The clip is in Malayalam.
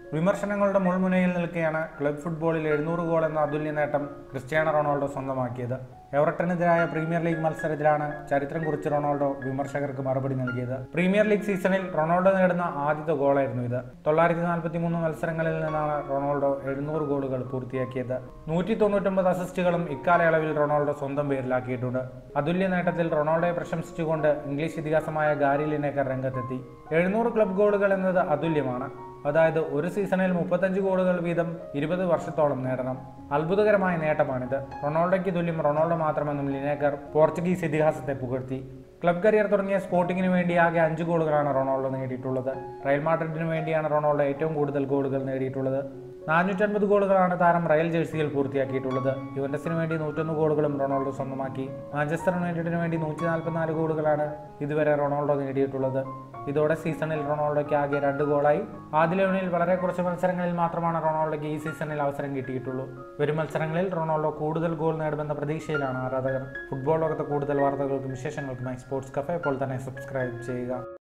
വിമർശനങ്ങളുടെ മുൾമുനയിൽ നിൽക്കെയാണ് ക്ലബ് ഫുട്ബോളിൽ എഴുന്നൂറ് ഗോൾ എന്ന അതുല്യ നേട്ടം ക്രിസ്ത്യാനോ റൊണാൾഡോ സ്വന്തമാക്കിയത് എവറട്ടനെതിരായ പ്രീമിയർ ലീഗ് മത്സരത്തിലാണ് ചരിത്രം കുറിച്ച് റൊണാൾഡോ വിമർശകർക്ക് മറുപടി നൽകിയത് പ്രീമിയർ ലീഗ് സീസണിൽ റൊണാൾഡോ നേടുന്ന ആദ്യത്തെ ഗോളായിരുന്നു ഇത് തൊള്ളായിരത്തി നാൽപ്പത്തി മൂന്ന് മത്സരങ്ങളിൽ നിന്നാണ് റൊണാൾഡോ എഴുന്നൂറ് ഗോളുകൾ പൂർത്തിയാക്കിയത് നൂറ്റി തൊണ്ണൂറ്റൊമ്പത് അസിസ്റ്റുകളും ഇക്കാലയളവിൽ റൊണാൾഡോ സ്വന്തം പേരിലാക്കിയിട്ടുണ്ട് അതുല്യ നേട്ടത്തിൽ റൊണാൾഡോയെ പ്രശംസിച്ചുകൊണ്ട് ഇംഗ്ലീഷ് ഇതിഹാസമായ ഗാരി ലിനേക്കർ രംഗത്തെത്തി എഴുന്നൂറ് ക്ലബ് ഗോളുകൾ എന്നത് അതുല്യമാണ് അതായത് ഒരു സീസണിൽ മുപ്പത്തഞ്ച് ഗോളുകൾ വീതം ഇരുപത് വർഷത്തോളം നേടണം അത്ഭുതകരമായ നേട്ടമാണിത് റൊണാൾഡോയ്ക്ക് തുല്യം റൊണാൾഡോ മാത്രമെന്നും ലിനേക്കർ പോർച്ചുഗീസ് ഇതിഹാസത്തെ പുകഴ്ത്തി ക്ലബ് കരിയർ തുടങ്ങിയ സ്പോർട്ടിങ്ങിന് വേണ്ടി ആകെ അഞ്ച് ഗോളുകളാണ് റൊണാൾഡോ നേടിയിട്ടുള്ളത് റയൽ മാഡ്രിഡിന് വേണ്ടിയാണ് റൊണാൾഡോ ഏറ്റവും കൂടുതൽ ഗോളുകൾ നേടിയിട്ടുള്ളത് നാനൂറ്റൻപത് ഗോളുകളാണ് താരം റയൽ ജേഴ്സിയിൽ പൂർത്തിയാക്കിയിട്ടുള്ളത് യുവൻഡസിന് വേണ്ടി നൂറ്റൊന്ന് ഗോളുകളും റൊണാൾഡോ സ്വന്തമാക്കി മാഞ്ചസ്റ്റർ യുണൈറ്റഡിന് വേണ്ടി നൂറ്റി നാൽപ്പത്തിനാല് ഗോളുകളാണ് ഇതുവരെ റൊണാൾഡോ നേടിയിട്ടുള്ളത് ഇതോടെ സീസണിൽ റൊണാൾഡോയ്ക്ക് ആകെ രണ്ട് ഗോളായി ആദ്യ ലെവനിൽ വളരെ കുറച്ച് മത്സരങ്ങളിൽ മാത്രമാണ് റൊണാൾഡോയ്ക്ക് ഈ സീസണിൽ അവസരം കിട്ടിയിട്ടുള്ളൂ വരും മത്സരങ്ങളിൽ റൊണാൾഡോ കൂടുതൽ ഗോൾ നേടുമെന്ന പ്രതീക്ഷയിലാണ് ആരാധകർ ഫുട്ബോൾ ലോകത്തെ കൂടുതൽ വാർത്തകൾക്കും വിശേഷങ്ങൾക്കുമായി സ്പോർട്സ് കഫേ ഇപ്പോൾ തന്നെ സബ്സ്ക്രൈബ് ചെയ്യുക